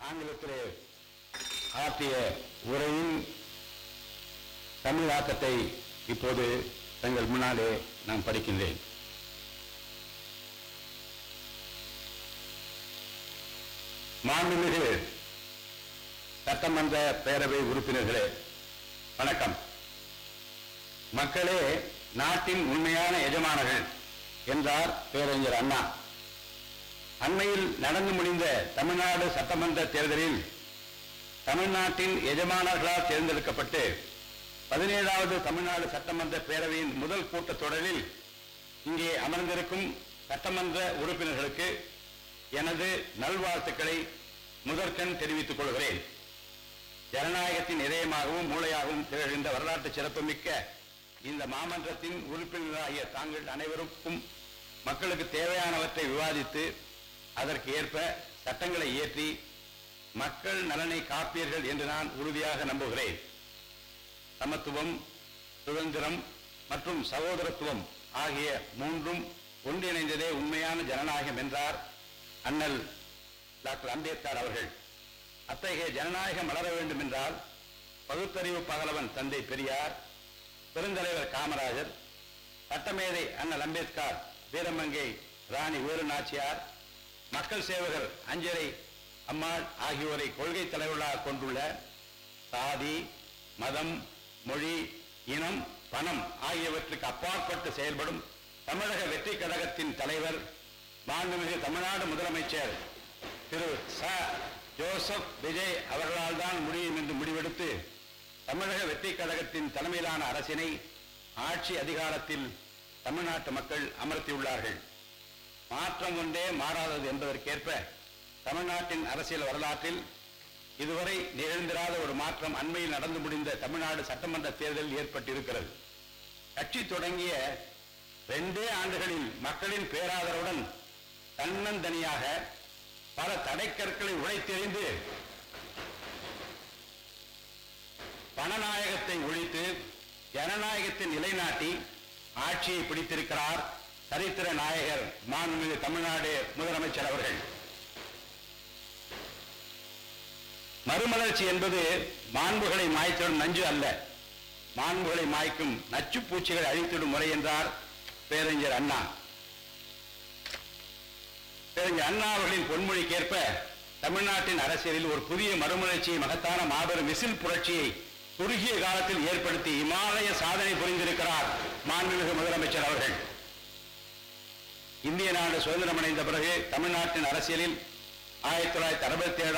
ஆங்கிலத்திலே ஆற்றிய உரையின் தமிழாக்கத்தை இப்போது தங்கள் முன்னாலே நான் படிக்கின்றேன் மாண்புமிகு சட்டமன்ற பேரவை உறுப்பினர்களே வணக்கம் மக்களே நாட்டின் உண்மையான எஜமானர்கள் என்றார் பேரறிஞர் அண்ணா அண்மையில் நடந்து முடிந்த தமிழ்நாடு சட்டமன்ற தேர்தலில் தமிழ்நாட்டின் எஜமானர்களால் தேர்ந்தெடுக்கப்பட்டு பதினேழாவது தமிழ்நாடு சட்டமன்ற பேரவையின் முதல் கூட்டத்தொடரில் இங்கே அமர்ந்திருக்கும் சட்டமன்ற உறுப்பினர்களுக்கு எனது நல்வாழ்த்துக்களை முதற்கண் தெரிவித்துக் கொள்கிறேன் ஜனநாயகத்தின் இதயமாகவும் மூளையாகவும் திகழ்கின்ற வரலாற்று சிறப்புமிக்க இந்த மாமன்றத்தின் உறுப்பினராகிய தாங்கள் அனைவருக்கும் மக்களுக்கு தேவையானவற்றை விவாதித்து அதற்கு ஏற்ப சட்டங்களை இயற்றி மக்கள் நலனை காப்பீர்கள் என்று நான் உறுதியாக நம்புகிறேன் சமத்துவம் சுதந்திரம் மற்றும் சகோதரத்துவம் ஆகிய மூன்றும் ஒன்றிணைந்ததே உண்மையான ஜனநாயகம் என்றார் அண்ணல் டாக்டர் அம்பேத்கர் அவர்கள் அத்தகைய ஜனநாயகம் வளர வேண்டும் என்றால் பகுத்தறிவு பகலவன் தந்தை பெரியார் பெருந்தலைவர் காமராஜர் சட்டமேதை அண்ணல் அம்பேத்கர் வீரமங்கை ராணி வேலு நாச்சியார் மக்கள் சேவகர் அஞ்சலை அம்மாள் ஆகியோரை கொள்கை தலைவர்களாக கொண்டுள்ள சாதி மதம் மொழி இனம் பணம் ஆகியவற்றுக்கு அப்பாற்பட்டு செயல்படும் தமிழக வெற்றி கழகத்தின் தலைவர் மாண்புமிகு தமிழ்நாடு முதலமைச்சர் திரு ச ஜோசப் விஜய் அவர்களால் தான் முடியும் என்று முடிவெடுத்து தமிழக வெற்றி கழகத்தின் தலைமையிலான அரசினை ஆட்சி அதிகாரத்தில் தமிழ்நாட்டு மக்கள் அமர்த்தியுள்ளார்கள் மாற்றம் ஒன்றே மாறாதது என்பதற்கேற்ப தமிழ்நாட்டின் அரசியல் வரலாற்றில் இதுவரை நிகழ்ந்திராத ஒரு மாற்றம் அண்மையில் நடந்து முடிந்த தமிழ்நாடு சட்டமன்ற தேர்தலில் ஏற்பட்டிருக்கிறது கட்சி தொடங்கிய ரெண்டே ஆண்டுகளில் மக்களின் பேராதரவுடன் தன்னந்தனியாக பல தடைக்கற்களை உடைத்தெறிந்து பணநாயகத்தை ஒழித்து ஜனநாயகத்தை நிலைநாட்டி ஆட்சியை பிடித்திருக்கிறார் சரித்திர நாயகர் மாண்புமிகு தமிழ்நாடு முதலமைச்சர் அவர்கள் மறுமலர்ச்சி என்பது மாண்புகளை மாய்த்திடும் நஞ்சு அல்ல மாண்புகளை மாய்க்கும் நச்சு பூச்சிகளை அழித்திடும் முறை என்றார் பேரறிஞர் அண்ணா பேரறிஞர் அண்ணா அவர்களின் பொன்மொழிக்கேற்ப தமிழ்நாட்டின் அரசியலில் ஒரு புதிய மறுமலர்ச்சியை மகத்தான மாபெரும் விசில் புரட்சியை குறுகிய காலத்தில் ஏற்படுத்தி இமாலய சாதனை புரிந்திருக்கிறார் மாண்புமிகு முதலமைச்சர் அவர்கள் இந்திய நாடு சுதந்திரம் அடைந்த பிறகு தமிழ்நாட்டின் அரசியலில் ஆயிரத்தி தொள்ளாயிரத்தி அறுபத்தி ஏழு